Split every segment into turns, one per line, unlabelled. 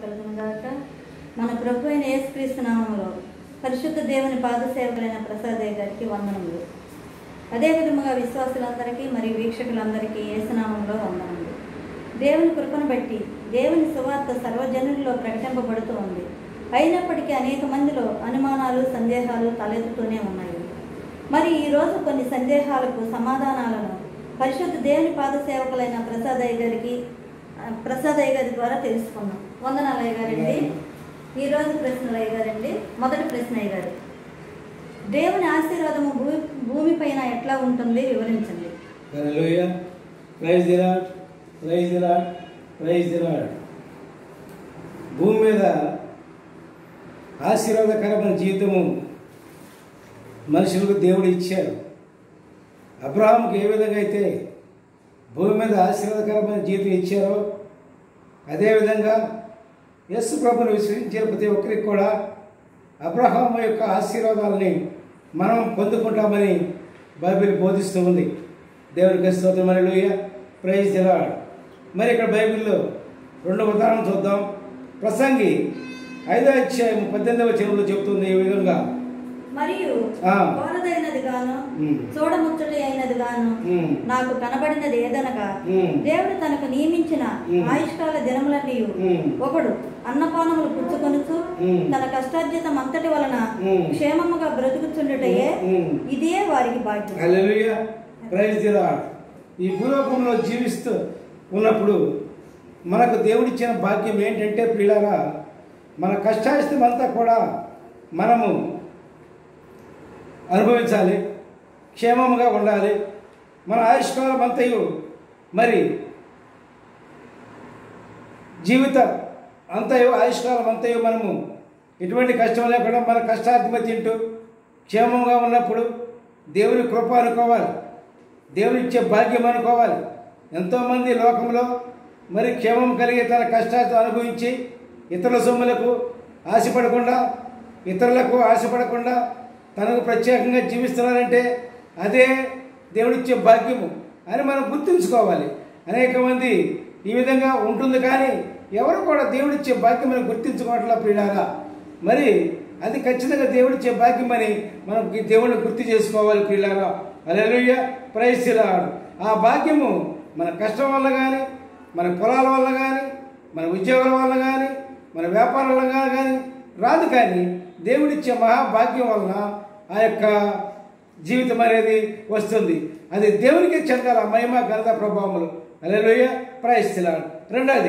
కలుగును గాక మన ప్రభు అయిన యేసుక్రీస్తు నామములో పరిశుద్ధ దేవుని పాదసేవకులైన ప్రసాదయ్య గారికి వందనములు అదే విధముగా విశ్వాసులందరికీ మరియు వీక్షకులందరికీ యేసునామంలో వందనములు దేవుని కృపను బట్టి దేవుని సువార్త సర్వజనుల్లో ప్రకటింపబడుతూ ఉంది అయినప్పటికీ అనేక మందిలో అనుమానాలు సందేహాలు తలెత్తుతూనే ఉన్నాయి మరి ఈరోజు కొన్ని సందేహాలకు సమాధానాలను పరిశుద్ధ దేవుని పాద సేవకులైన ప్రసాదయ్య గారికి ఆ, ప్రసాదయ్య గారి ద్వారా తెలుసుకున్నాం వందనాలు అయ్య గారండి ఈరోజు ప్రశ్నలు అయ్య గారండి మొదటి ప్రశ్న అయ్య గారు దేవుని ఆశీర్వాదము భూమి భూమిపైన ఎట్లా ఉంటుంది వివరించండి
hallelujah praise the Lord praise the Lord praise the Lord భూమి మీద ఆశీర్వాదకరమైన జీవితము మనుషులకు దేవుడు ఇచ్చారు అబ్రహాంకి ఏ విధంగా అయితే భూమి మీద ఆశీర్వాదకరమైన జీవితం ఇచ్చారో అదేవిధంగా యస్సు ప్రభుని విశ్వసించే ప్రతి ఒక్కరికి కూడా అబ్రహాం యొక్క ఆశీర్వాదాలని మనం పొందుకుంటామని బైబిల్ బోధిస్తూ ఉంది దేవునికి స్తోత్రం మరియు ప్రైజ్ దిలాడ్ మరి ఇక్కడ బైబిల్లో రెండవ ఉదాహరణ చూద్దాం ప్రసంగి ఐదో అధ్యాయం పద్దెనిమిదవ చెరువులో చెప్తుంది ఈ విధంగా
మరియు
ఆ.
కోరదైనది గాను
ఉమ్.
చూడముచ్చటి అయినది గాను
ఉమ్,
నాకు కనబడినది ఏదనగా
ఉమ్,
దేవుడు తనకు నియమించిన
ఉమ్.
ఆయుష్కాల దినములన్నీ
ఉమ్,
ఒకడు అన్నపానములు పుచ్చుకొనుచు
ఉమ్.
తన కష్టార్జితం అంతటి వలన
ఉమ్.
క్షేమముగా బ్రతుకుచుండుటయే
ఉమ్.
ఇదే వారికి భాగ్యం
హల్లెలూయా ప్రైజ్ ది లార్డ్ ఈ భూలోకంలో జీవిస్తూ ఉన్నప్పుడు మనకు దేవుడిచ్చిన భాగ్యం ఏంటంటే ప్రియులారా మన కష్టాయిస్తం అంతా కూడా మనము అనుభవించాలి క్షేమముగా ఉండాలి మన ఆయుష్కాలం అంతయు మరి జీవిత అంతయు ఆయుష్కాలం అంతయు మనము ఎటువంటి కష్టం లేకుండా మన కష్టార్థమ తింటూ క్షేమంగా ఉన్నప్పుడు దేవుని కృప అనుకోవాలి దేవుని ఇచ్చే భాగ్యం అనుకోవాలి ఎంతోమంది లోకంలో మరి క్షేమం కలిగి తన కష్టార్థం అనుభవించి ఇతరుల సొమ్ములకు ఆశపడకుండా ఇతరులకు ఆశపడకుండా తనకు ప్రత్యేకంగా జీవిస్తున్నారంటే అదే దేవుడిచ్చే భాగ్యము అని మనం గుర్తుంచుకోవాలి అనేక మంది ఈ విధంగా ఉంటుంది కానీ ఎవరు కూడా దేవుడిచ్చే భాగ్యం అని గుర్తించుకోవట్లా ప్రియులారా మరి అది ఖచ్చితంగా దేవుడిచ్చే భాగ్యం అని మనం ఈ దేవుడిని గుర్తు చేసుకోవాలి ప్రియులారా అలెలుయ్య ప్రైసిలాడు ఆ భాగ్యము మన కష్టం వల్ల కానీ మన పొలాల వల్ల కానీ మన ఉద్యోగాల వల్ల కానీ మన వ్యాపారాల వల్ల కానీ రాదు కానీ దేవుడిచ్చే మహాభాగ్యం వలన ఆ యొక్క జీవితం అనేది వస్తుంది అది దేవునికే చెందాలి ఆ మహిమ ఘనత ప్రభావములు అలెలుయ్య ప్రయత్నిస్తున్నాడు రెండోది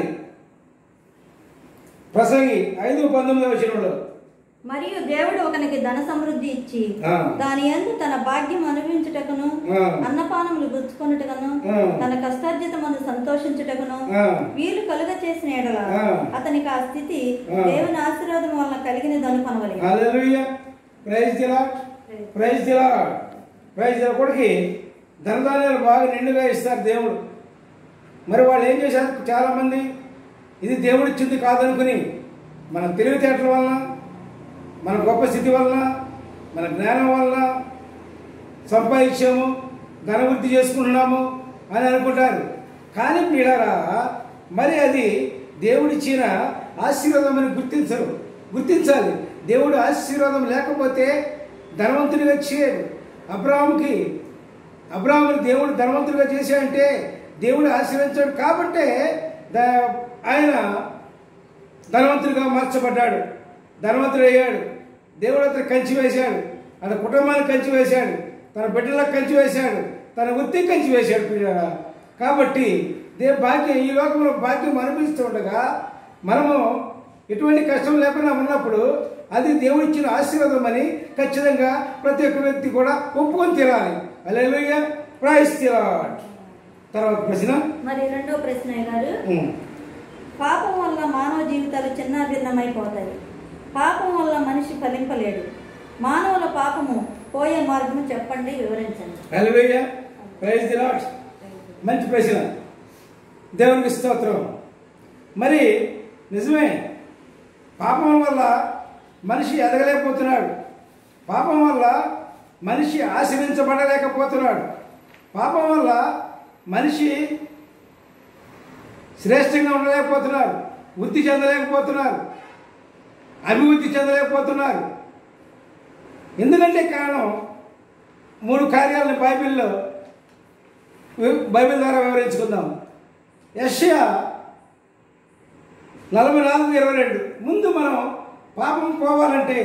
ప్రసంగి ఐదు పంతొమ్మిదవ వచనంలో
మరియు దేవుడు ఒకనికి ధన సమృద్ధి ఇచ్చి
ఆ.
దాని యందు తన భాగ్యం అనుభవించుటకును
ఆ.
అన్నపానములు గుచ్చుకొనుటకును
ఆ.
తన కష్టార్జితమును సంతోషించుటకును
ఆ.
వీలు కలుగ చేసిన ఎడల
ఆ.
అతనికి ఆ స్థితి
ఆ.
దేవుని ఆశీర్వాదం వలన కలిగినది అనుకొనవలెను
hallelujah praise the Lord praise the Lord praise the Lord కొడుకి ధనధాన్యాలు బాగా నిండుగా ఇస్తారు దేవుడు మరి వాళ్ళు ఏం చేశారు చాలా మంది ఇది దేవుడు ఇచ్చింది కాదనుకుని మన తెలివితేటల వలన మన గొప్ప స్థితి వలన మన జ్ఞానం వలన సంపాదించాము ధనవృద్ధి చేసుకుంటున్నాము అని అనుకుంటారు కానీ పిల్లరా మరి అది దేవుడిచ్చిన ఆశీర్వాదం అని గుర్తించరు గుర్తించాలి దేవుడు ఆశీర్వాదం లేకపోతే ధనవంతుడిగా చేయడు అబ్రాహాముకి అబ్రాహాముని దేవుడు ధనవంతుడిగా చేశాడంటే దేవుడు ఆశీర్వదించాడు కాబట్టే ద- ఆయన ధనవంతుడిగా మార్చబడ్డాడు ధనవంతుడు అయ్యాడు దేవుడు అతను కంచి వేశాడు అతని కుటుంబాన్ని కంచి వేశాడు తన బిడ్డలకు కంచి వేశాడు తన వృత్తి కంచి వేశాడు పిల్లరా కాబట్టి దే భాగ్యం ఈ లోకంలో భాగ్యం అనిపిస్తూ ఉండగా మనము ఎటువంటి కష్టం లేకుండా ఉన్నప్పుడు అది దేవుడిచ్చిన ఆశీర్వాదం అని ఖచ్చితంగా ప్రతి ఒక్క వ్యక్తి కూడా ఒప్పుకొని తీరాలి అలెలుయ్య ప్రైస్ తిరాట్ తర్వాత ప్రశ్న
మరి రెండో ప్రశ్న గారు
ఉమ్.
పాపం వల్ల మానవ జీవితాలు చిన్నాభిన్నమైపోతాయి పాపం వల్ల మనిషి ఫలింపలేడు మానవుల పాపము పోయే మార్గము చెప్పండి వివరించండి
హల్లెలూయా ప్రైజ్ ది లార్డ్ మంచి ప్రశ్న దేవునికి స్తోత్రం మరి నిజమే పాపం వల్ల మనిషి ఎదగలేకపోతున్నాడు పాపం వల్ల మనిషి ఆశ్రయించబడలేకపోతున్నాడు పాపం వల్ల మనిషి శ్రేష్టంగా ఉండలేకపోతున్నాడు వృద్ధి చెందలేకపోతున్నారు అభివృద్ధి చెందలేకపోతున్నారు ఎందుకంటే కారణం మూడు కార్యాలను బైబిల్లో వి- బైబిల్ ద్వారా వివరించుకుందాం యష్యా నలభై నాలుగు ఇరవై రెండు ముందు మనం పాపం పోవాలంటే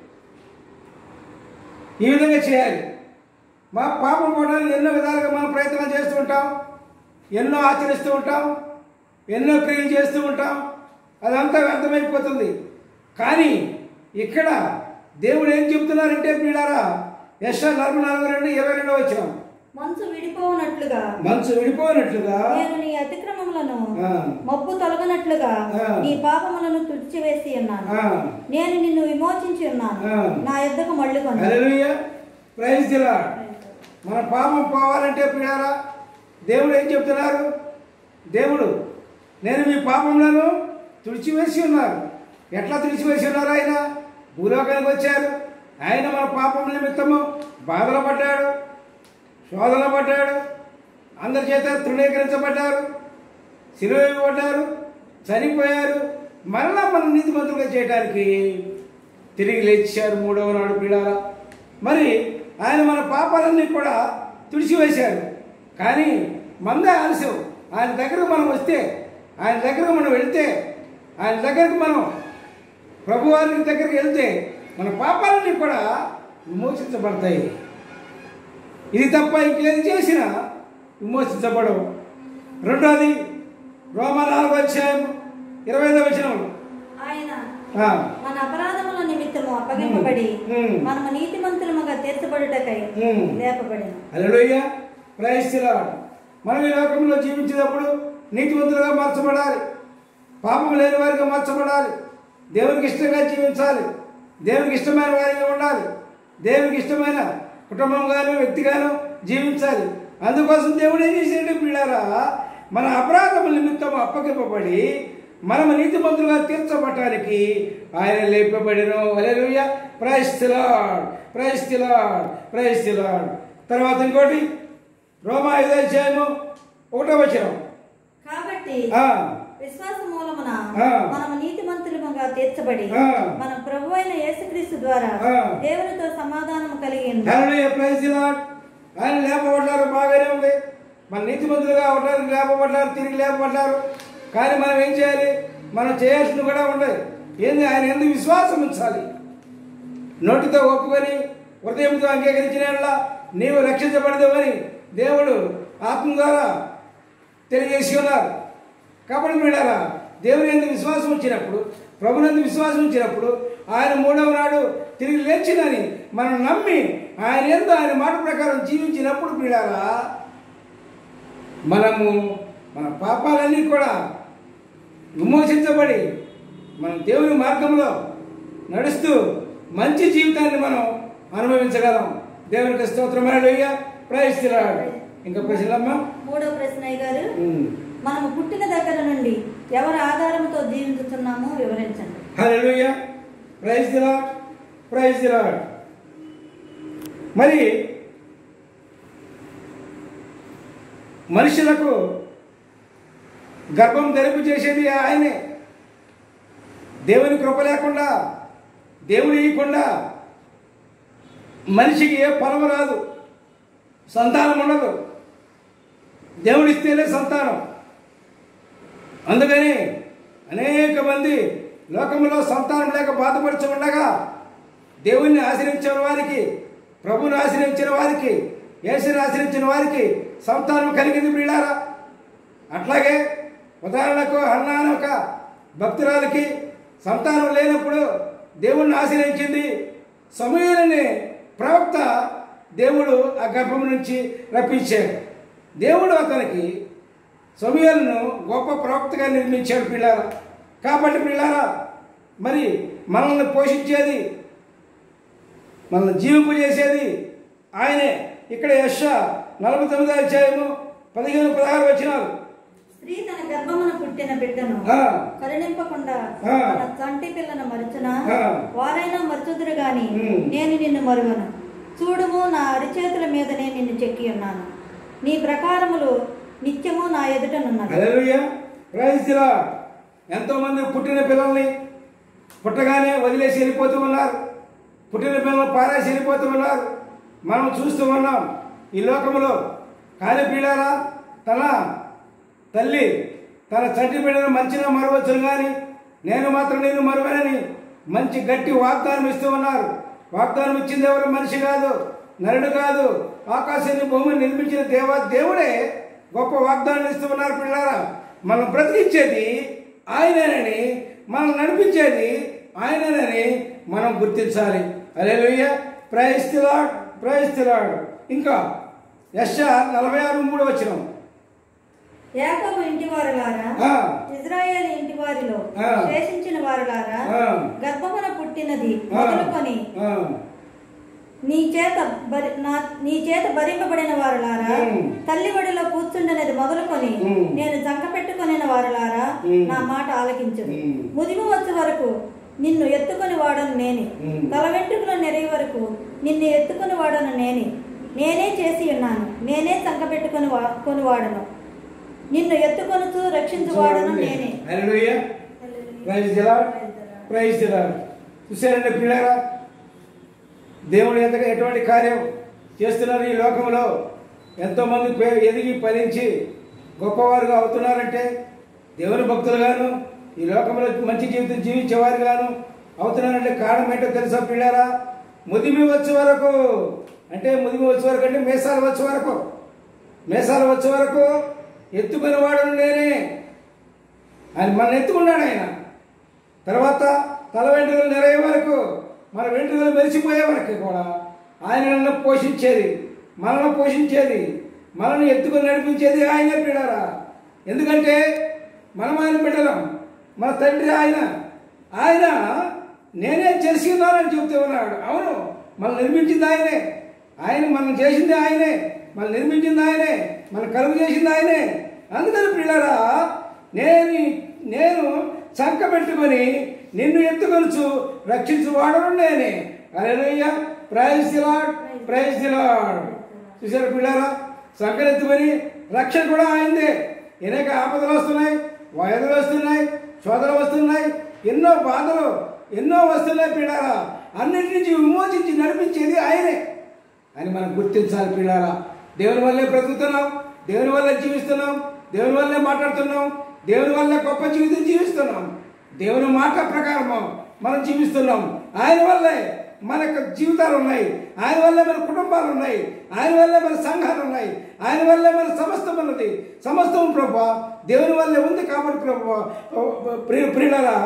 ఈ విధంగా చేయాలి మా పాపం పోవడానికి ఎన్నో విధాలుగా మనం ప్రయత్నం చేస్తూ ఉంటాం ఎన్నో ఆచరిస్తూ ఉంటాం ఎన్నో క్రియలు చేస్తూ ఉంటాం అదంతా వ్యర్థమైపోతుంది కానీ ఇక్కడ దేవుడు ఏం చెప్తున్నారంటే మీడారా యశ నలభై నాలుగు రెండు ఇరవై రెండో వచ్చిన
మనసు విడిపోనట్లుగా
మనసు విడిపోయినట్లుగా
నేను నీ అతిక్రమములను
ఆ.
మబ్బు తొలగనట్లుగా
ఆ.
నీ పాపములను తుడిచివేసి ఉన్నాను
ఆ,
నేను నిన్ను విమోచించి ఉన్నాను
ఆ.
నా యుద్ధకు మళ్ళీ కొను
హల్లెలూయా ప్రైజ్ ది లార్డ్ మన పాపం పోవాలంటే పిల్లారా దేవుడు ఏం చెప్తున్నారు దేవుడు నేను మీ పాపములను తుడిచివేసి ఉన్నారు ఎట్లా తుడిచివేసి ఉన్నారు ఆయన భూలోకానికి వచ్చారు ఆయన మన పాపం నిమిత్తము బాధలు పడ్డాడు శోధన పడ్డాడు అందరి చేత తృణీకరించబడ్డారు సిలువ ఇవ్వబడ్డారు చనిపోయారు మరలా మనం నీతిమంతులుగా చేయడానికి తిరిగి లేచారు మూడవ నాడు పీడాల మరి ఆయన మన పాపాలన్నీ కూడా తుడిచివేశారు కానీ మందే ఆలస్యం ఆయన దగ్గరకు మనం వస్తే ఆయన దగ్గరకు మనం వెళ్తే ఆయన దగ్గరకు మనం ప్రభువారి దగ్గరికి వెళ్తే మన పాపాలన్నీ కూడా విమోచించబడతాయి ఇది తప్ప ఇంకేది చేసినా విమోచించబడవు రెండోది రోమ నాలుగో అధ్యాయం ఇరవై ఐదో వచనంలో
ఆయన
ఆ,
మన అపరాధముల నిమిత్తము అప్పగింపబడి
ఉమ్.
మనము నీతిమంతులముగా తీర్చబడుటకై
ఉమ్.
లేపబడిన
హల్లెలూయా ప్రయస్తిలాడు మనం ఈ లోకంలో జీవించేటప్పుడు నీతివంతులుగా మార్చబడాలి పాపం లేని వారిగా మార్చబడాలి దేవునికి ఇష్టంగా జీవించాలి దేవునికి ఇష్టమైన వారిగా ఉండాలి దేవునికి ఇష్టమైన కుటుంబంగాను వ్యక్తిగాను జీవించాలి అందుకోసం దేవుడు ఏం చేసేది పిల్లారా మన అపరాధముల నిమిత్తం అప్పగింపబడి మనము నీతిమంతులుగా తీర్చబడటానికి ఆయన లేపబడిను అలెలుయ ప్రైస్తిలాడ్ ప్రైస్తిలాడ్ ప్రైస్తిలాడ్ తర్వాత ఇంకోటి రోమా ఐదో అధ్యాయము ఒకటో వచనం
కాబట్టి
ఆ,
విశ్వాస మూలమున
ఆ.
మనము నీతిమంతులముగా తీర్చబడి
ఆ.
మన ప్రభు అయిన యేసుక్రీస్తు ద్వారా
ఆ.
దేవునితో సమాధానము కలిగి ఉన్నాం.
హల్లెలూయా ప్రైస్తిలాడ్ ఆయన లేపబడ్డారు బాగానే ఉంది మన నీతిమంతులుగా అవడానికి లేపబడ్డారు తిరిగి లేపబడ్డారు కానీ మనం ఏం చేయాలి మనం చేయాల్సింది కూడా ఉండదు ఏంది ఆయన ఎందుకు విశ్వాసం ఉంచాలి నోటితో ఒప్పుకొని హృదయంతో అంగీకరించిన యెడల నీవు రక్షించబడదేవని దేవుడు ఆత్మ ద్వారా తెలియజేసి ఉన్నారు కాబట్టి మీడారా దేవుని ఎందుకు విశ్వాసం వచ్చినప్పుడు ప్రభునందు విశ్వాసం వచ్చినప్పుడు ఆయన మూడవ నాడు తిరిగి లేచినని మనం నమ్మి ఆయన ఎందు ఆయన మాట ప్రకారం జీవించినప్పుడు మీడారా మనము మన పాపాలన్నీ కూడా విమోచించబడి మనం దేవుని మార్గంలో నడుస్తూ మంచి జీవితాన్ని మనం అనుభవించగలం దేవునికి స్తోత్రమైన ప్రయత్నిస్తున్నాడు ఇంకా ప్రశ్నలమ్మా
మూడో ప్రశ్న అయ్య గారు
ఉమ్.
మనము పుట్టిన దగ్గర నుండి ఎవరి ఆధారంతో జీవించుతున్నామో వివరించండి
hallelujah praise the Lord praise the Lord మరి మనుషులకు గర్భం ధరింపు చేసేది ఆయనే దేవుని కృప లేకుండా దేవుడు ఇవ్వకుండా మనిషికి ఏ ఫలం రాదు సంతానం ఉండదు దేవుడిస్తేనే సంతానం అందుకని అనేక మంది లోకంలో సంతానం లేక బాధపడుచు ఉండగా దేవుణ్ణి ఆశ్రయించిన వారికి ప్రభుని ఆశ్రయించిన వారికి యేసుని ఆశ్రయించిన వారికి సంతానం కలిగింది వీళ్ళారా అట్లాగే ఉదాహరణకు అన్న అని ఒక భక్తురాలకి సంతానం లేనప్పుడు దేవుణ్ణి ఆశ్రయించింది సమయాన్ని ప్రవక్త దేవుడు ఆ గర్భం నుంచి రప్పించాడు దేవుడు అతనికి సమయాలను గొప్ప ప్రవక్తగా నిర్మించాడు పిల్లారా కాబట్టి పిల్లారా మరి మనల్ని పోషించేది మనల్ని జీవింపజేసేది ఆయనే ఇక్కడ యశ నలభై తొమ్మిది అధ్యాయము పదిహేను పదహారు వచ్చినారు
స్త్రీ తన గర్భమున పుట్టిన బిడ్డను
ఆ.
కరుణింపకుండా
ఆ.
తన చంటి పిల్లను మరచునా
ఆ.
వారైనా మరచుదురు గాని
ఉమ్.
నేను నిన్ను మరువను చూడుము నా అరిచేతుల మీదనే నిన్ను చెక్కి ఉన్నాను నీ ప్రకారములు నిత్యము నా ఎదుటనున్నది
హల్లెలూయా ప్రైజ్ ది లార్డ్ ఎంతోమంది పుట్టిన పిల్లల్ని పుట్టగానే వదిలేసి వెళ్ళిపోతూ ఉన్నారు పుట్టిన పిల్లలు పారేసి వెళ్ళిపోతూ ఉన్నారు మనం చూస్తూ ఉన్నాం ఈ లోకంలో కానీ పీడారా తన తల్లి తన చంటి బిడ్డను మంచిగా మరవచ్చును కానీ నేను మాత్రం నేను మరువనని మంచి గట్టి వాగ్దానం ఇస్తూ ఉన్నారు వాగ్దానం ఇచ్చింది ఎవరు మనిషి కాదు నరుడు కాదు ఆకాశాన్ని భూమిని నిర్మించిన దేవ దేవుడే గొప్ప వాగ్దానం ఇస్తూ ఉన్నారు పిల్లారా మనం బ్రతికించేది ఆయనేనని మనం నడిపించేది ఆయననని మనం గుర్తించాలి అరే ప్రయస్తిలాడ్ ప్రయస్తిలాడ్ ఇంకా యశ నలభై ఆరు మూడు వచ్చినాం
యాకోబు ఇంటి వారులారా
ఆ.
ఇజ్రాయేల్ ఇంటి వారిలో
ఆ.
శేషించిన వారులారా
ఆ.
గర్భమున పుట్టినది
ఆ,
మొదలుకొని
ఆ,
నీ చేత బరి నా- నీ చేత భరింపబడిన వారులారా
ఉమ్.
తల్లి ఒడిలో కూర్చుండనేది మొదలుకొని
ఉమ్.
నేను జంక పెట్టుకొనిన వారులారా
ఉమ్.
నా మాట ఆలకించు
ఉమ్.
ముదిమి వచ్చే వరకు నిన్ను ఎత్తుకొని వాడను నేనే
ఉమ్.
తల వెంట్రుకలు నెరగే వరకు నిన్ను ఎత్తుకొని వాడను నేనే నేనే చేసి ఉన్నాను నేనే చంక పెట్టుకొని వా కొని వాడను నిన్ను ఎత్తుకొనుచు రక్షించు వాడను నేనే
hallelujah praise the Lord praise the Lord చూసారండి పిల్లరా దేవుడు ఎంత ఎటువంటి కార్యం చేస్తున్నారు ఈ లోకంలో ఎంతోమంది పే- ఎదిగి ఫలించి గొప్పవారుగా అవుతున్నారంటే దేవుని భక్తులుగాను ఈ లోకంలో మంచి జీవితం జీవించేవారుగాను అవుతున్నారంటే కారణం ఏంటో తెలుసా పిల్లరా ముదిమి వచ్చే వరకు అంటే ముదిమి వచ్చే వరకు అంటే మేసాలు వచ్చే వరకు మేసాలు వచ్చే వరకు ఎత్తుకుని వాడను నేనే ఆయన మన ఎత్తుకున్నాడు ఆయన తర్వాత తల వెంట్రుకలు నెరగే వరకు మన వెంట్రుకలు మెరిసిపోయే వరకు కూడా ఆయన నన్ను పోషించేది మనల్ని పోషించేది మనల్ని ఎత్తుకొని నడిపించేది ఆయనే బిడ్డారా ఎందుకంటే మనం ఆయన బిడ్డలం మన తండ్రి ఆయన ఆయన నేనే చేసి ఉన్నానని చెప్తూ ఉన్నాడు అవును మనం నిర్మించింది ఆయనే ఆయన మనం చేసింది ఆయనే మనం నిర్మించింది ఆయనే మనం కలుగు చేసింది ఆయనే అందుకని పిల్లరా నేను నేను చంక పెట్టుకొని నిన్ను ఎత్తుకొనుచు రక్షించు వాడను నేనే అరేనయ్య ప్రైజ్ దిలాడ్ ప్రైజ్ దిలాడ్ చూసారు పిల్లరా సంకరెత్తుకొని రక్షణ కూడా ఆయనదే అనేక ఆపదలు వస్తున్నాయి వయదులు వస్తున్నాయి శోధనలు వస్తున్నాయి ఎన్నో బాధలు ఎన్నో వస్తున్నాయి పిల్లారా అన్నిటి నుంచి విమోచించి నడిపించేది ఆయనే అని మనం గుర్తించాలి పిల్లారా దేవుని వల్లే బ్రతుకుతున్నాం దేవుని వల్లే జీవిస్తున్నాం దేవుని వల్లే మాట్లాడుతున్నాం దేవుని వల్లే గొప్ప జీవితం జీవిస్తున్నాం దేవుని మాట ప్రకారం మనం జీవిస్తున్నాం ఆయన వల్లే మన యొక్క జీవితాలు ఉన్నాయి ఆయన వల్లే మన కుటుంబాలు ఉన్నాయి ఆయన వల్లే మన సంఘాలు ఉన్నాయి ఆయన వల్లే మన సమస్తం ఉన్నది సమస్తం ప్రభా దేవుని వల్లే ఉంది కాబట్టి ప్రభా ప్రియ ప్రియులరా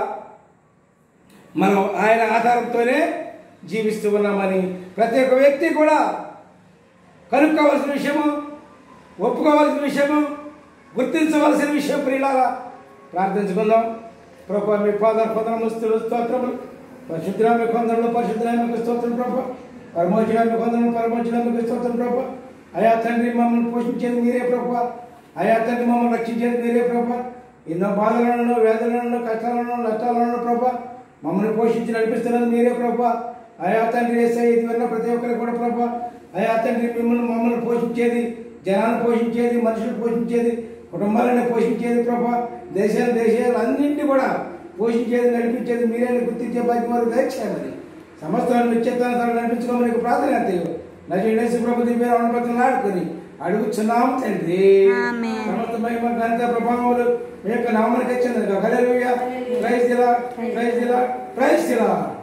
మనం ఆయన ఆధారంతోనే జీవిస్తూ ఉన్నామని ప్రతి ఒక్క వ్యక్తి కూడా కనుక్కోవాల్సిన విషయము ఒప్పుకోవాల్సిన విషయము గుర్తించవలసిన విషయం ప్రియులారా ప్రార్థించుకుందాం ప్రభా మీ పాద పదము స్తోత్రములు పరిశుద్ధరామి కొందరులు పరిశుద్ధరామికి స్తోత్రం ప్రభా పరమోచరామి కొందరు పరమోచరామికి స్తోత్రం ప్రభా అయా తండ్రి మమ్మల్ని పోషించేది మీరే ప్రభా అయా తండ్రి మమ్మల్ని రక్షించేది మీరే ప్రభా ఎన్నో బాధలను వేదనలను కష్టాలను నష్టాలను ప్రభా మమ్మల్ని పోషించి నడిపిస్తున్నది మీరే ప్రభా అయా తండ్రి వేసే ఇది విన్న ప్రతి ఒక్కరికి కూడా ప్రభా అయా తండ్రి మిమ్మల్ని మమ్మల్ని పోషించేది జనాన్ని పోషించేది మనుషులు పోషించేది కుటుంబాలను పోషించేది ప్రభా దేశాలు దేశాలు అన్నింటినీ కూడా పోషించేది నడిపించేది మీరే గుర్తించే భాగ్యం వారు దయచేయాలని సమస్తాన్ని నిశ్చితాన్ని నడిపించుకోమని ప్రార్థన తెలియదు నజేసి ప్రభు దివ్య అనుభవం ఆడుకొని అడుగుచున్నాము తండ్రి
ఆమేన్.
సమస్త మహిమ ఘనత ప్రభావములు మీ యొక్క నామానికి వచ్చింది hallelujah praise the Lord praise the Lord praise దిలా